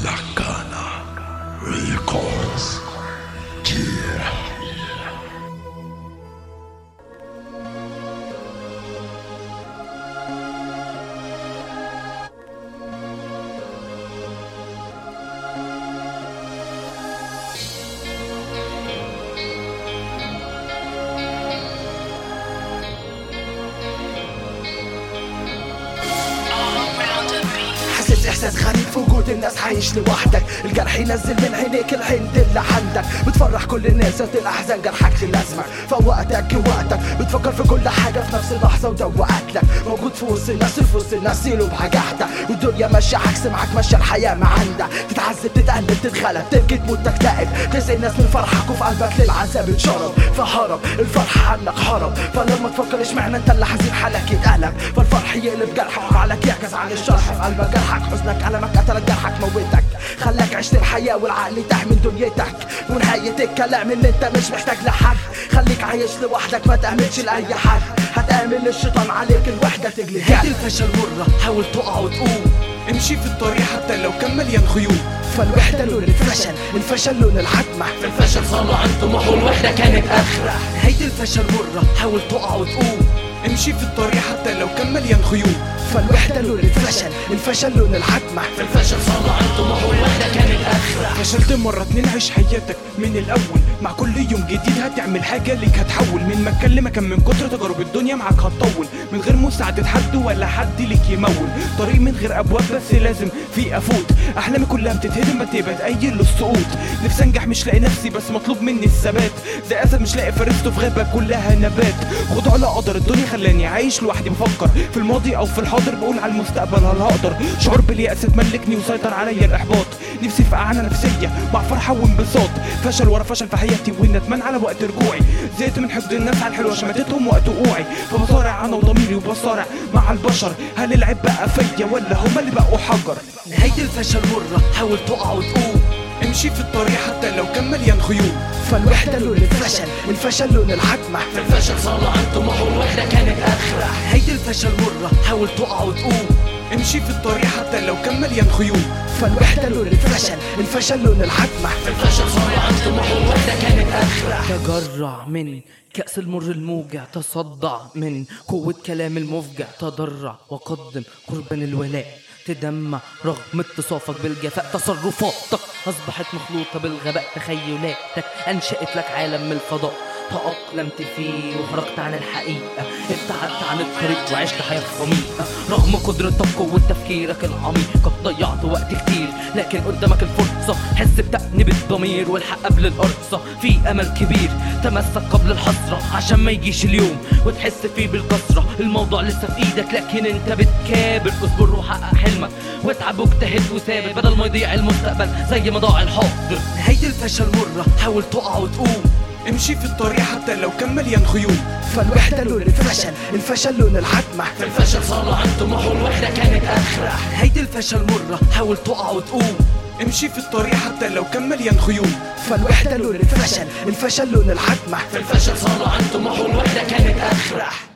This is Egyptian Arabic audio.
Dakana Records. Yeah. حسيت احساس غريب في وجود الناس عايش لوحدك الجرح ينزل من عينيك الهند اللي عندك بتفرح كل الناس ذات الاحزان جرحك للازمه فوقتك وقتك بتفكر في كل حاجه في نفس اللحظه ودوقت لك موجود في وسط الناس في وسط الناس يلو بحاجاتك والدنيا ماشيه عكس معاك ماشيه الحياه ما عندك تتعذب تتقلب تتغلب تبكي تموت تكتئب تسقي الناس من فرحك وفي قلبك للعذاب اتشرب فهرب الفرح عنك هرب فلما تفكر اشمعنى انت اللي حزين حالك يتقلب فالفرح يقلب جرحك وعقلك يعكس عن الشرح في قلبك جرحك حزنك ألمك قتلك جرحك موتك خلاك عشت الحياة والعقل تاه من دنيتك ونهاية الكلام ان انت مش محتاج لحد خليك عايش لوحدك ما تأمنش لأي حد هتأمن الشيطان عليك الوحدة تجلي هدي الفشل مرة حاول تقع وتقوم امشي في الطريق حتى لو كان مليان خيوط فالوحدة لون الفشل الفشل لون العتمة في الفشل صار عن طموح والوحدة كانت آخرة هيدي الفشل مرة حاول تقع وتقوم امشي في الطريق حتى لو كان مليان خيوط فالوحدة لون الفشل الفشل لون العتمة في الفشل صار عن طموح والوحدة كانت آخرة فشلت مرة اتنين عيش حياتك من الأول مع كل يوم جديد هتعمل حاجة ليك هتحول من مكان لمكان من كتر تجارب الدنيا معاك هتطول من غير مساعدة حد ولا حد ليك يمول طريق من غير أبواب بس لازم في أفوت أحلامي كلها بتتهدم ما تبقى تأيل للسقوط نفسي أنجح مش لاقي نفسي بس مطلوب مني الثبات زي أسد مش لاقي فرسته في غابة كلها نبات خد على قدر الدنيا خلاني عايش لوحدي بفكر في الماضي أو في الحاضر بقول على المستقبل هل هقدر شعور باليأس تملكني وسيطر عليا الإحباط نفسي في أعانة نفسية مع فرحة وانبساط فشل ورا فشل في حياتي وندمان على وقت رجوعي زهقت من حقد الناس على الحلوة شمتتهم وقت وقوعي فبصارع أنا وضميري وبصارع مع البشر هل العيب بقى فيا ولا هما اللي بقوا حجر نهاية الفشل مرة حاول تقع وتقوم امشي في الطريق حتى لو كان مليان خيوط فالوحدة لون الفشل الفشل لون العتمة في الفشل صار عن طموح والوحدة كانت آخرة هيدي الفشل مرة حاول تقع وتقوم امشي في الطريق حتى لو كان مليان خيوط فالوحدة لون الفشل الفشل لون العتمة في الفشل صار عن طموح والوحدة كانت آخرة تجرع من كأس المر الموجع تصدع من قوة كلام المفجع تضرع وقدم قربان الولاء تدمع رغم اتصافك بالجفاء تصرفاتك أصبحت مخلوطة بالغباء تخيلاتك أنشأت لك عالم من الفضاء تأقلمت فيه وخرجت عن الحقيقة ابتعدت عن الطريق وعشت حياة غميقة رغم قدرتك وقوة تفكيرك العميق ضيعت وقت كتير لكن قدامك الفرصة حس بتأنيب الضمير والحق قبل القرصة في أمل كبير تمسك قبل الحسرة عشان ما يجيش اليوم وتحس فيه بالكسرة الموضوع لسه في ايدك لكن انت بتكابر اصبر وحقق حلمك واتعب واجتهد وثابت بدل ما يضيع المستقبل زي ما ضاع الحاضر نهاية الفشل مرة حاول تقع وتقوم امشي في الطريق حتى لو كان مليان خيوط فالوحدة لون الفشل الفشل لون العتمة في الفشل صار عن طموح والوحدة كانت آخرة نهاية الفشل مرة حاول تقع وتقوم امشي في الطريق حتى لو كان مليان خيوط فالوحدة لون الفشل الفشل لون العتمة في الفشل صار عن طموح والوحدة كانت آخرة